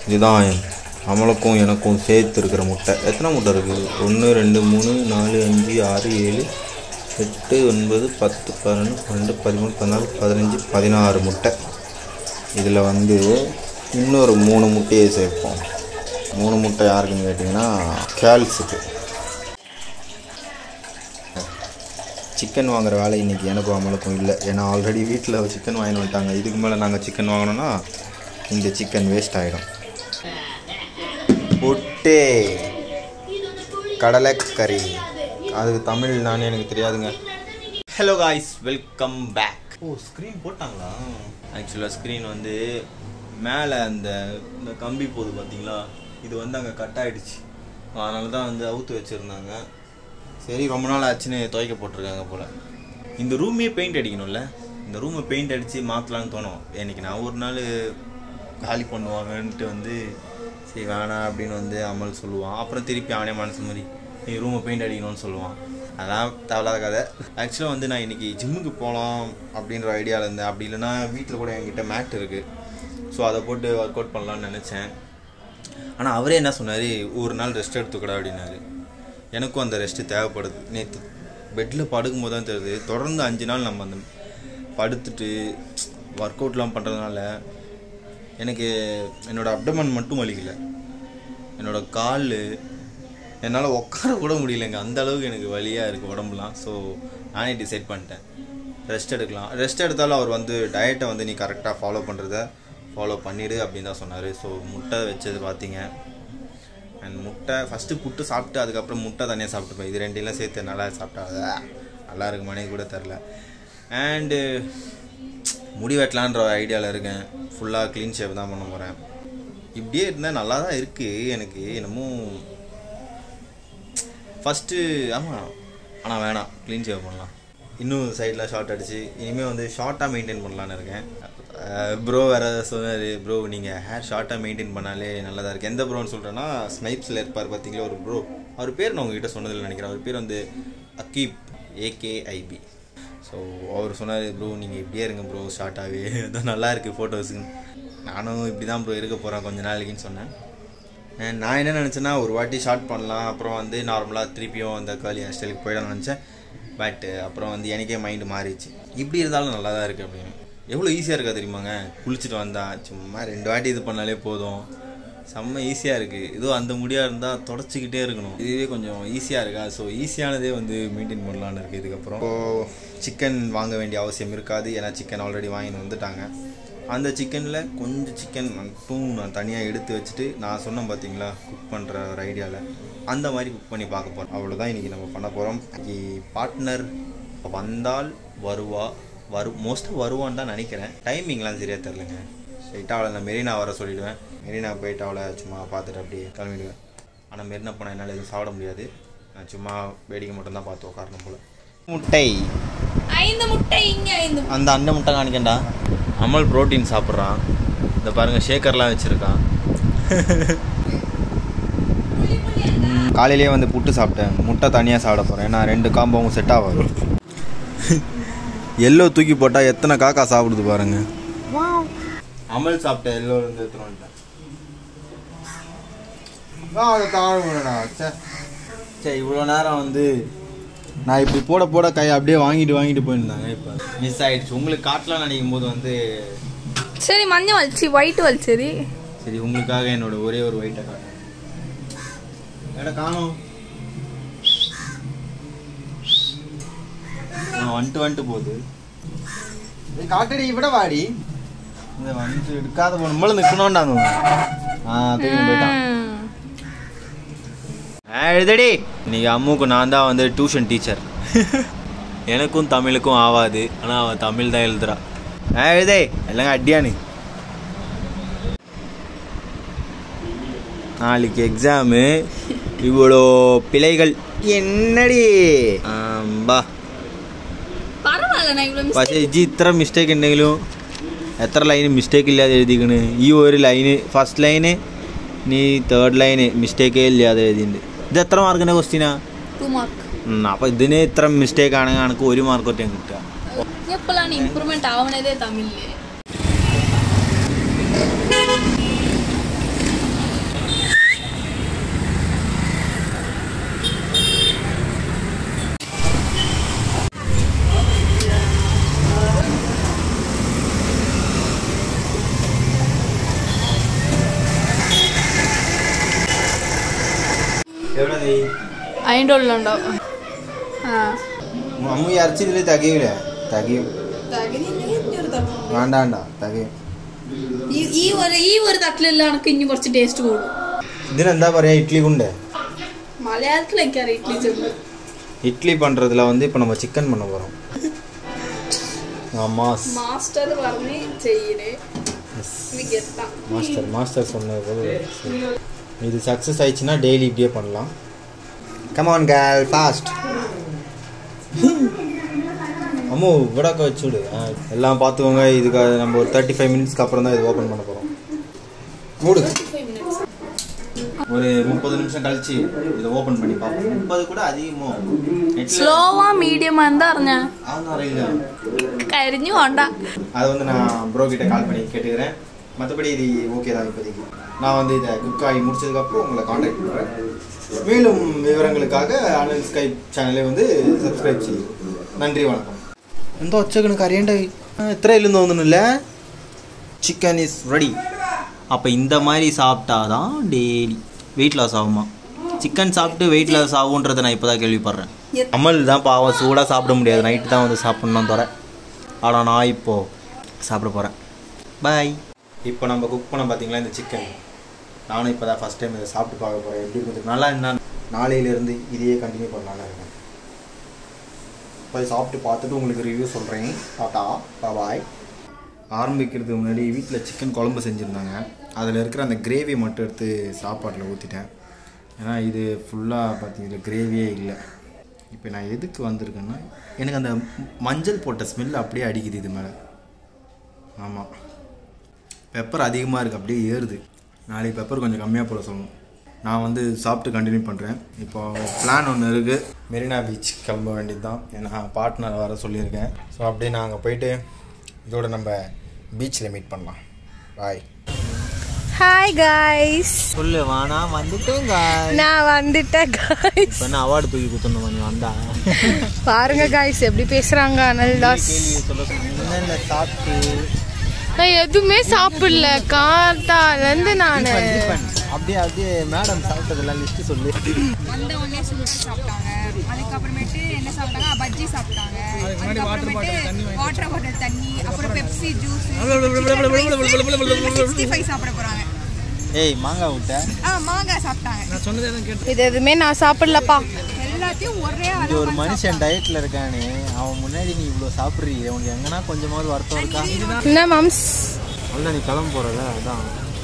இதுதான் அமலுக்கும் எனக்கும் சேர்த்து இருக்கிற முட்டை எத்தனை முட்டை இருக்குது ஒன்று ரெண்டு மூணு நாலு அஞ்சு ஆறு ஏழு எட்டு ஒன்பது பத்து பதினொன்று பன்னெண்டு பதிமூணு பதினாலு பதினஞ்சு பதினாறு முட்டை இதில் வந்து இன்னொரு மூணு முட்டையை சேர்ப்போம் மூணு முட்டை யாருக்குன்னு கேட்டிங்கன்னா கேல்ஸுக்கு சிக்கன் வாங்குற வேலை இன்றைக்கி எனக்கும் அமலுக்கும் இல்லை ஏன்னா ஆல்ரெடி வீட்டில் சிக்கன் வாங்கிட்டு வந்துட்டாங்க இதுக்கு மேலே நாங்கள் சிக்கன் வாங்கினோன்னா இந்த சிக்கன் வேஸ்ட் ஆகிடும் புட்டே கடலைக்கறி அதுக்கு தமிழ் நான் எனக்கு தெரியாதுங்க ஹலோ காய்ஸ் வெல்கம் பேக் ஓ ஸ்க்ரீன் போட்டாங்களா ஆக்சுவலாக ஸ்க்ரீன் வந்து மேலே அந்த இந்த கம்பி போகுது பார்த்தீங்களா இது வந்து அங்கே கட் ஆகிடுச்சு அதனால தான் வந்து அவுத்து வச்சுருந்தாங்க சரி ரொம்ப நாள் ஆச்சுன்னு துவைக்க போட்டிருக்காங்க போல் இந்த ரூமே பெயிண்ட் அடிக்கணும்ல இந்த ரூமை பெயிண்ட் அடித்து மாற்றலான்னு தோணும் எனக்கு நான் ஒரு நாள் காலி பண்ணுவாங்கன்ட்டு வந்து சரி வேணாம் அப்படின்னு வந்து அமல் சொல்லுவான் அப்புறம் திருப்பி அவனே மனசு மாதிரி நீ ரூமை பெயிண்ட் அடிக்கணும்னு சொல்லுவான் அதான் தேவையில்லாத கதை ஆக்சுவலாக வந்து நான் இன்றைக்கி ஜிம்முக்கு போகலாம் அப்படின்ற ஐடியாவில் இருந்தேன் அப்படி இல்லைன்னா வீட்டில் கூட என்கிட்ட மேட் இருக்குது ஸோ அதை போட்டு ஒர்க் அவுட் பண்ணலான்னு நினச்சேன் ஆனால் அவரே என்ன சொன்னார் ஒரு நாள் ரெஸ்ட் எடுத்துக்கூடா அப்படின்னாரு எனக்கும் அந்த ரெஸ்ட்டு தேவைப்படுது நேற்று பெட்டில் படுக்கும்போது தான் தெரியுது தொடர்ந்து அஞ்சு நாள் நம்ம அந்த படுத்துட்டு ஒர்க் அவுட்லாம் பண்ணுறதுனால எனக்கு என்னோடய அப்டமன் மட்டும் வலிக்கல என்னோடய கால் என்னால் உட்கார கூட முடியலைங்க அந்த அளவுக்கு எனக்கு வலியாக இருக்குது உடம்புலாம் ஸோ நானே டிசைட் பண்ணிட்டேன் ரெஸ்ட் எடுக்கலாம் ரெஸ்ட் எடுத்தாலும் அவர் வந்து டயட்டை வந்து நீ கரெக்டாக ஃபாலோ பண்ணுறத ஃபாலோ பண்ணிவிடு அப்படின்னு தான் சொன்னார் ஸோ முட்டை வச்சது பார்த்தீங்க அண்ட் முட்டை ஃபஸ்ட்டு புட்டு சாப்பிட்டு அதுக்கப்புறம் முட்டை தனியாக சாப்பிட்டுப்பேன் இது ரெண்டையும் சேர்த்து நல்லா சாப்பிட்டா அது நல்லா இருக்குமானே கூட தெரில அண்டு முடி வெட்டலான்ற ஐடியாவில் இருக்கேன் ஃபுல்லாக க்ளீன் ஷேப் தான் பண்ண போகிறேன் இப்படியே இருந்தால் நல்லா தான் இருக்குது எனக்கு என்னமோ ஃபஸ்ட்டு ஆமாம் ஆனால் வேணாம் க்ளீன் ஷேவ் பண்ணலாம் இன்னும் சைடில் ஷார்ட் அடிச்சு இனிமேல் வந்து ஷார்ட்டாக மெயின்டைன் பண்ணலான்னு இருக்கேன் ப்ரோ வேறு சொன்னார் ப்ரோ நீங்கள் ஹேர் ஷார்ட்டாக மெயின்டைன் பண்ணாலே நல்லதாக இருக்குது எந்த ப்ரோன்னு சொல்கிறேன்னா ஸ்னைப்ஸில் இருப்பார் பார்த்தீங்களா ஒரு ப்ரோ அவர் பேர் நான் உங்ககிட்ட சொன்னதில்லை நினைக்கிறேன் அவர் பேர் வந்து அக்கீப் ஏகேஐபி ஸோ அவர் சொன்னார் ப்ரோ நீங்கள் இப்படியே இருங்க ப்ரோ ஷார்ட்டாகவே அதான் நல்லா இருக்குது ஃபோட்டோஸுக்கு நானும் இப்படி தான் ப்ரோ இருக்க போகிறேன் கொஞ்ச நாளைக்குன்னு சொன்னேன் And நான் என்ன நினச்சேன்னா ஒரு வாட்டி ஷார்ட் பண்ணலாம் அப்புறம் வந்து நார்மலாக திருப்பியும் அந்த காலி ஹேர் ஸ்டைலுக்கு போயிடலாம்னு நினச்சேன் பட் அப்புறம் வந்து எனக்கே மைண்டு மாறிடுச்சு இப்படி இருந்தாலும் நல்லா தான் இருக்குது அப்படின்னு எவ்வளோ ஈஸியாக இருக்கா தெரியுமாங்க குளிச்சுட்டு வந்தா சும்மா ரெண்டு வாட்டி இது பண்ணாலே போதும் செம்ம ஈஸியாக இருக்குது ஏதோ அந்த முடியாக இருந்தால் தொடச்சிக்கிட்டே இருக்கணும் இதுவே கொஞ்சம் ஈஸியாக இருக்கா ஸோ ஈஸியானதே வந்து மெயின்டைன் பண்ணலான்னு இருக்குது இதுக்கப்புறம் இப்போது சிக்கன் வாங்க வேண்டிய அவசியம் இருக்காது ஏன்னா சிக்கன் ஆல்ரெடி வாங்கிட்டு வந்துட்டாங்க அந்த சிக்கனில் கொஞ்சம் சிக்கன் மட்டும் நான் தனியாக எடுத்து வச்சுட்டு நான் சொன்னேன் பார்த்தீங்களா குக் பண்ணுற ஒரு ஐடியாவில் அந்த மாதிரி குக் பண்ணி பார்க்க போகிறோம் அவ்வளோதான் இன்றைக்கி நம்ம பண்ண போகிறோம் பார்ட்னர் வந்தால் வருவா வரு மோஸ்ட்டாக வருவான்னு தான் நினைக்கிறேன் டைமிங்லாம் சரியாக தெரிலங்க ஸ்ட்ரைட்டாக அவளை நான் மெரினா வர சொல்லிவிடுவேன் மெரினா போயிட்டு அவளை சும்மா பார்த்துட்டு அப்படியே கிளம்பிடுவேன் ஆனால் மெரினா போனால் என்னால் எதுவும் சாப்பிட முடியாது நான் சும்மா வேடிக்கை மட்டும் தான் பார்த்து உட்காரணும் போல் முட்டை ஐந்து முட்டை இங்க ஐந்து முட்டை. அந்த அண்டை முட்டை காணிக்கண்டா அமல் புரோட்டீன் சாப்பிட்றான் இந்த பாருங்க ஷேக்கர்லாம் வச்சுருக்கான் காலையிலேயே வந்து புட்டு சாப்பிட்டேன் முட்டை தனியாக சாப்பிட போகிறேன் ஏன்னா ரெண்டு காம்பவும் செட் ஆகாது எல்லோ தூக்கி போட்டால் எத்தனை காக்கா சாப்பிடுது பாருங்க அமல் சாப்பிட்ட எல்லோ இருந்து எத்தனை வந்துட்டேன் சரி இவ்வளோ நேரம் வந்து நான் இப்படி போட போட கை அப்படியே வாங்கிட்டு வாங்கிட்டு போயிருந்தாங்க இப்போ மிஸ் ஆயிடுச்சு உங்களுக்கு காட்டலாம் நினைக்கும் போது வந்து சரி மஞ்சள் வலிச்சு ஒயிட் வலிச்சது சரி உங்களுக்காக என்னோட ஒரே ஒரு ஒயிட்டை காட்டுறேன் எட காணும் வந்துட்டு வந்துட்டு போகுது ஏய், காட்டுடி விட வாடி இந்த வந்து எடுக்காத போன நம்மள நிற்கணும்டாங்க ஆ தூக்கி போயிட்டான் எழுதடி இன்னைக்கு அம்முக்கு நான் தான் வந்து டியூஷன் டீச்சர் எனக்கும் தமிழுக்கும் ஆவாது ஆனால் அவன் தமிழ் தான் எழுதுறா எழுதே எல்லாம் அடியானு நாளைக்கு எக்ஸாமு இவ்வளோ பிழைகள் என்னடி ആമ്പാ പരവായില്ല ഞാൻ ഇവിടെ പക്ഷേ ഇജ്ജ് ഇത്ര മിസ്റ്റേക്ക് ഉണ്ടെങ്കിലും എത്ര ലൈന് മിസ്റ്റേക്ക് ഇല്ലാതെ എഴുതിക്കണ് ഈ ഒരു ലൈന് ഫസ്റ്റ് ലൈന് നീ തേർഡ് ലൈന് മിസ്റ്റേക്കേ ഇല്ലാതെ എഴുതിയിട്ടുണ്ട് ഇത് എത്ര മാർക്കിൻ്റെ ക്വസ്റ്റ്യനാ ടു മാർക്ക് അപ്പോൾ ഇതിന് ഇത്ര മിസ്റ്റേക്ക് ആണെങ്കിൽ എനിക്ക് ഒരു മാർക്ക് ഒറ്റ കിട്ടുക എപ്പോഴാണ് ഇമ്പ്രൂവ്മെന്റ് ആവണതേ തമിഴില് അതിൻ്റെ ഉള്ളിലുണ്ടാവും ആ അമ്മ ഈ അരച്ചതിൽ തികയൂലേ തികയും വേണ്ട വേണ്ട തികയും ഈ ഈ ഒരു ഈ ഒരു തട്ടിലെല്ലാം എനിക്ക് ഇനി കുറച്ച് ടേസ്റ്റ് കൂടും ഇതിനെന്താ പറയാ ഇഡ്ലി குண்டு മലയാളത്തിൽ എനിക്കറിയാം ഇഡ്ലി ചെമ്പ് இட்லி பண்ணுறதுல வந்து இப்போ நம்ம சிக்கன் பண்ண போகிறோம் மாஸ் മാസ്റ്റർ പറഞ്ഞ് ചെയ്യണേ എനിക്ക് എത്താം மாஸ்டர் மாஸ்டர் சொன்னது போது சரி. இது சக்ஸஸ் ஆயிடுச்சுன்னா டெய்லி இப்படியே பண்ணலாம் கமான் கேர்ள் ஃபாஸ்ட் அம்மோ விடாக்க வச்சுடு ஆ, எல்லாம் பார்த்துக்கோங்க இதுக்கு நம்ம ஒரு தேர்ட்டி ஃபைவ் மினிட்ஸ்க்கு அப்புறம் தான் இது ஓப்பன் பண்ண போகிறோம் மூடு ஒரு முப்பது நிமிஷம் கழிச்சு இதை ஓப்பன் பண்ணி பார்ப்போம் முப்பது கூட அதிகமோ സ്ലോവാ മീഡിയം എന്താ പറഞ്ഞ அதான் അറിയില്ല കരിഞ്ഞു വേണ്ട அதை வந்து நான் ப்ரோ கிட்ட கால் பண்ணி கேட்டுக்கிறேன் மற்றபடி இது ஓகே தான் இப்போதைக்கு நான் வந்து இதை குக் ஆகி முடிச்சதுக்கப்புறம் உங்களை காண்டாக்ட் பண்ணுறேன் மேலும் விவரங்களுக்காக அனல் ஸ்கைப் சேனலை வந்து சப்ஸ்கிரைப் செய்யும் நன்றி வணக்கம் എന്തോ ഒച്ചക്കണക്ക് അറിയണ്ട ഇത്ര ഇല്ലെന്ന് തോന്നുന്നില്ല சிக்கன் இஸ் ரெடி அப்போ இந்த மாதிரி சாப்பிட்டாதான் டெய்லி வெயிட் லாஸ் ஆகுமா சிக்கன் சாப்பிட்டு வெயிட் லாஸ் ஆகுன்றதை நான் இப்போ தான் கேள்விப்படுறேன் அமல் தான் பாவம் சூடாக சாப்பிட முடியாது நைட்டு தான் வந்து சாப்பிட்ணும் தர ஆனால் நான் இப்போது சாப்பிட போகிறேன் பாய் இப்போ நம்ம குக் பண்ண பார்த்தீங்களா இந்த சிக்கன் நானும் இப்போ தான் ஃபஸ்ட் டைம் இதை சாப்பிட்டு பார்க்க போகிறேன் எப்படி இருக்குது நல்லா என்ன நாளையிலேருந்து இதையே கண்டினியூ பண்ணலான்னு இருக்கேன் போய் சாப்பிட்டு பார்த்துட்டு உங்களுக்கு ரிவ்யூ சொல்கிறேன் டாட்டா பாய் ஆரம்பிக்கிறதுக்கு முன்னாடி வீட்டில் சிக்கன் குழம்பு செஞ்சுருந்தாங்க அதில் இருக்கிற அந்த கிரேவி மட்டும் எடுத்து சாப்பாட்டில் ஊற்றிட்டேன் ஏன்னா இது ஃபுல்லாக பார்த்தீங்கன்னா கிரேவியே இல்லை இப்போ நான் எதுக்கு வந்திருக்கேன்னா எனக்கு அந்த மஞ்சள் போட்ட ஸ்மெல் அப்படியே அடிக்குது இது மேலே ஆமாம் பெப்பர் அதிகமாக இருக்குது அப்படியே ஏறுது நாளைக்கு பெப்பர் கொஞ்சம் கம்மியாக போட சொல்லணும் நான் வந்து சாப்பிட்டு கண்டினியூ பண்ணுறேன் இப்போ பிளான் ஒன்று இருக்குது மெரினா பீச் கிளம்ப வேண்டியது தான் ஏன்னா பார்ட்னர் வர சொல்லியிருக்கேன் ஸோ அப்படியே நாங்கள் போயிட்டு இதோட நம்ம பீச்சில் மீட் பண்ணலாம் பாய் ஹாய் காய்ஸ் சொல்லு வானா வந்துட்டேங்க நான் வந்துட்டேன் காய்ஸ் இப்போ என்ன அவார்டு தூக்கி குத்தணும் நீ வந்தா பாருங்க காய்ஸ் எப்படி பேசுறாங்க அனல்டாஸ் கேள்வி சொல்ல என்னென்ன சாப்பிட்டு நான் எதுவுமே சாப்பிடல காத்தாலேருந்து நான் அப்படியே அப்படியே மேடம் சாப்பிட்டதெல்லாம் லிஸ்ட்டு சொல்லு வந்த உடனே சுருட்டு சாப்பிட்டாங்க அதுக்கப்புறமேட்டு என்ன சாப்பிட்டாங்க பஜ்ஜி சாப்பிட்டாங்க அதுக்கப்புறமேட்டு வாட்டர் பாட்டில் தண்ணி அப்புறம் பெப்சி ஜூஸ் சிக்ஸ்டி ஃபைவ் சாப்பிட போறாங்க ஏய் மாங்காய் விட்ட ஆ மாங்காய் சாப்பிட்டாங்க இது எதுவுமே நான் சாப்பிடலப்பா எல்லாத்தையும் ஒரே இங்க ஒரு மனுஷன் டயட்ல இருக்கானே அவன் முன்னாடி நீ இவ்வளோ சாப்பிட்றீங்க உனக்கு எங்கன்னா கொஞ்சமாவது வருத்தம் இருக்கா என்ன மம்ஸ் அவ்வளோ நீ கிளம்ப போறல அதான்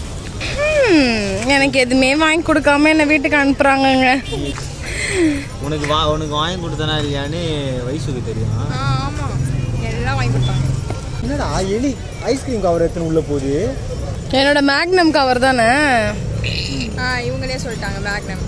ஹம், எனக்கு எதுவுமே வாங்கி கொடுக்காம என்னை வீட்டுக்கு அனுப்புறாங்கங்க உனக்கு வா உனக்கு வாங்கி கொடுத்தனா இல்லையான்னு வயசுக்கு தெரியும் ஆமா எல்லாம் வாங்கி கொடுத்தாங்க என்னடா எலி ஐஸ்கிரீம் கவர் எத்தனை உள்ள போகுது என்னோட மேக்னம் கவர் தானே ஆ இவங்களே சொல்லிட்டாங்க Magnum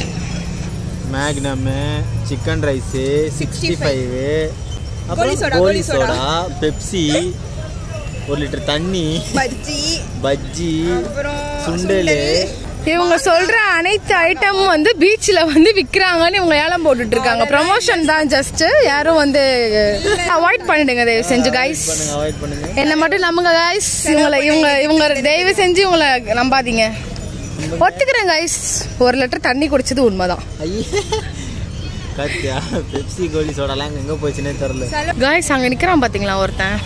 Magnum chicken rice sixty five goli soda, goli goli soda. Soda Pepsi ஒரு லிட்டர் தண்ணி பஜ்ஜி பஜ்ஜி அப்புறம் சுண்டல் இவங்க சொல்ற அனைத்து ஐட்டமும் வந்து பீச்ல வந்து விக்கிறாங்கன்னு இவங்க ஏலம் போட்டுட்டு இருக்காங்க ப்ரமோஷன் தான் ஜஸ்ட் யாரும் வந்து அவாய்ட் பண்ணிடுங்க தயவு செஞ்சு கைஸ் பண்ணுங்க அவாய்ட் பண்ணுங்க என்ன மட்டும் நம்புங்க கைஸ் இவங்களை இவங்க இவங்க தயவு செஞ்சு இவங்களை நம்பாதீங்க ஒத்துக்கிறேன் கைஸ் ஒரு லிட்டர் தண்ணி குடிச்சது உண்மைதான் ஐயே கத்தியா பெப்சி கோலி சோடாலாம் எங்கே போச்சுன்னே தெரில கைஸ் அங்க நிக்கிறான் பாத்தீங்களா ஒருத்தன்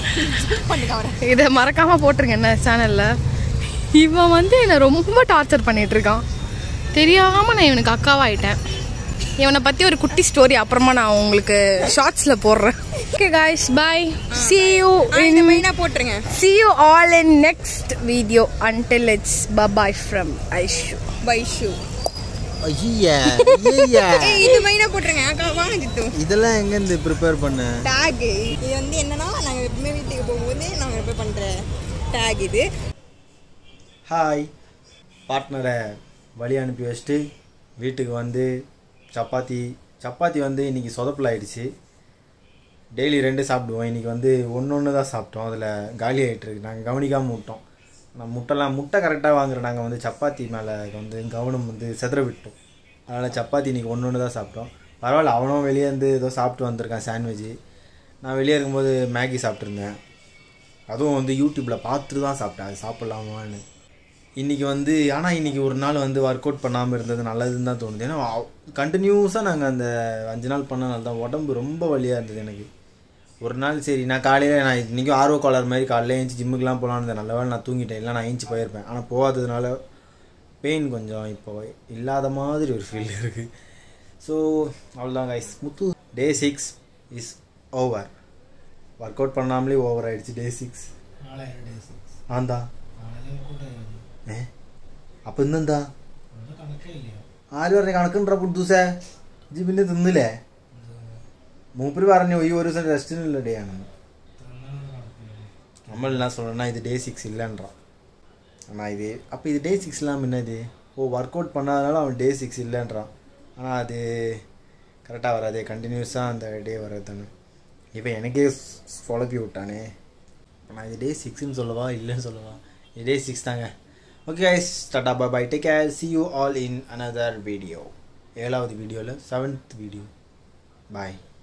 இதை மறக்காம போட்டுருங்க என்ன சேனல்ல இவன் வந்து என்னை ரொம்ப டார்ச்சர் பண்ணிட்டு இருக்கான் தெரியாம நான் இவனுக்கு அக்காவாயிட்டேன் இவனை பத்தி ஒரு குட்டி ஸ்டோரி அப்புறமா நான் உங்களுக்கு ஷார்ட்ஸ்ல போடுறேன் okay guys bye see you இந்த in மெயினாக போட்டுருங்க see you all in next video until it's bye bye from Aishu பைஷு ஐயா ஐயா ஏய் இது மெயினாக போட்டுருங்க அக்கா வாங்க ஜித்து இதெல்லாம் எங்கேருந்து ப்ரிப்பேர் பண்ண டேக் இது வந்து என்னன்னா நாங்கள் எப்பவுமே வீட்டுக்கு போகும்போது நாங்கள் எப்போ பண்ணுற டேக் இது ஹாய் பார்ட்னரை வழி அனுப்பி வச்சுட்டு வீட்டுக்கு வந்து சப்பாத்தி சப்பாத்தி வந்து இன்றைக்கி சொதப்பல் ஆயிடுச்சு டெய்லி ரெண்டு சாப்பிடுவோம் இன்றைக்கி வந்து ஒன்று ஒன்று தான் சாப்பிட்டோம் அதில் காலி ஆகிட்டு இருக்கு நாங்கள் கவனிக்காமல் விட்டோம் நான் முட்டைலாம் முட்டை கரெக்டாக வாங்குற நாங்கள் வந்து சப்பாத்தி மேலே வந்து கவனம் வந்து செதற விட்டோம் அதனால் சப்பாத்தி இன்றைக்கி ஒன்று ஒன்று தான் சாப்பிட்டோம் பரவாயில்ல அவனும் வெளியே இருந்து ஏதோ சாப்பிட்டு வந்திருக்கான் சாண்ட்விட்சு நான் வெளியே இருக்கும்போது மேகி சாப்பிட்ருந்தேன் அதுவும் வந்து யூடியூப்பில் பார்த்துட்டு தான் சாப்பிட்டேன் அது சாப்பிட்லாமான்னு இன்றைக்கி வந்து ஆனால் இன்றைக்கி ஒரு நாள் வந்து ஒர்க் அவுட் பண்ணாமல் இருந்தது நல்லதுன்னு தான் தோணுது ஏன்னா கண்டினியூஸாக நாங்கள் அந்த அஞ்சு நாள் பண்ணனால தான் உடம்பு ரொம்ப வலியாக இருந்தது எனக்கு ஒரு நாள் சரி நான் காலையில் நான் இன்றைக்கும் ஆர்வ காலர் மாதிரி காலையில் ஏஞ்சி ஜிம்முக்குலாம் போகலான்னு இருந்தேன் நல்ல வேளை நான் தூங்கிட்டேன் இல்லை நான் ஏஞ்சி போயிருப்பேன் ஆனால் போகாததுனால பெயின் கொஞ்சம் இப்போ இல்லாத மாதிரி ஒரு ஃபீல் இருக்குது ஸோ அவ்வளோதான் guys Muthu day six is over work out பண்ணாமலே ஓவர் ஆயிடுச்சு டே சிக்ஸ் നാളെയാണ് ഡേ സിക്സ് ആന്താ നാളെ കൂടെ ഏ അപ്പൊ ഇന്നെന്താ ഒന്നും കണക്കില്ലയോ ആര് പറഞ്ഞ കണക്കുണ്ടാ പുട്ടൂസേ ഇജ്ജ് പിന്നെ തിന്നില്ലേ മൂപ്പര് പറഞ്ഞു ഈ ഒരു ദിവസം റെസ്റ്റിനുള്ള ഡേ ആണെന്ന് തിന്നാണ് കണക്കില്ലയോ നമ്മൾ என்ன சொல்றேன்னா இது டே சிக்ஸ் இல்லைன்றான் ஆனால் இது அப்போ இது டே சிக்ஸ்லாம் என்ன இது ஓ ஒர்க் அவுட் பண்ணாதனால அவன் டே சிக்ஸ் இல்லைன்றான் ஆனால் அது கரெக்டாக வராதே கண்டினியூஸாக அந்த டே வர்றது தானே இப்போ எனக்கே குழப்பி விட்டானே நான் இது டே சிக்ஸ்னு சொல்லவா இல்லைன்னு சொல்லவா இது டே சிக்ஸ் தாங்க okay guys tata bye bye take care see you all in another video ஏழாவது வீடியோவில் செவன்த் வீடியோ பாய்